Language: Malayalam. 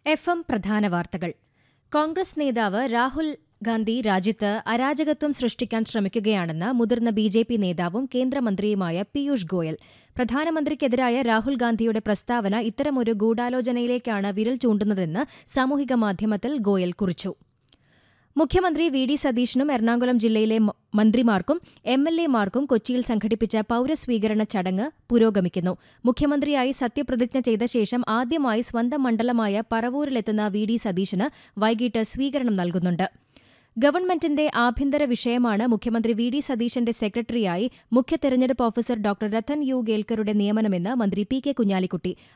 എഫ് എം പ്രധാന വാർത്തകൾ കോൺഗ്രസ് നേതാവ് രാഹുൽ ഗാന്ധി രാജ്യത്ത് അരാജകത്വം സൃഷ്ടിക്കാൻ ശ്രമിക്കുകയാണെന്ന് മുതിർന്ന ബി ജെ പി നേതാവും കേന്ദ്രമന്ത്രിയുമായ പീയൂഷ് ഗോയൽ പ്രധാനമന്ത്രിക്കെതിരായ രാഹുൽ ഗാന്ധിയുടെ പ്രസ്താവന ഇത്തരമൊരു ഗൂഢാലോചനയിലേക്കാണ് വിരൽ ചൂണ്ടുന്നതെന്ന് സാമൂഹിക മാധ്യമത്തിൽ ഗോയൽ കുറിച്ചു മുഖ്യമന്ത്രി വി ഡി സതീശനും എറണാകുളം ജില്ലയിലെ മ- മന്ത്രിമാർക്കും എം എൽ എമാർക്കും കൊച്ചിയിൽ സംഘടിപ്പിച്ച പൌരസ്വീകരണ ചടങ്ങ് പുരോഗമിക്കുന്നു മുഖ്യമന്ത്രിയായി സത്യപ്രതിജ്ഞ ചെയ്ത ശേഷം ആദ്യമായി സ്വന്തം മണ്ഡലമായ പറവൂരിലെത്തുന്ന വി ഡി സതീശന് വൈകിട്ട് സ്വീകരണം നൽകുന്നുണ്ട് ഗവൺമെന്റിന്റെ ആഭ്യന്തര വിഷയമാണ് മുഖ്യമന്ത്രി വി ഡി സതീശന്റെ സെക്രട്ടറിയായി മുഖ്യ തെരഞ്ഞെടുപ്പ് ഓഫീസർ ഡോക്ടർ രത്തൻ യു ഗേൽക്കറുടെ നിയമനമെന്ന് മന്ത്രി പി കെ കുഞ്ഞാലിക്കുട്ടി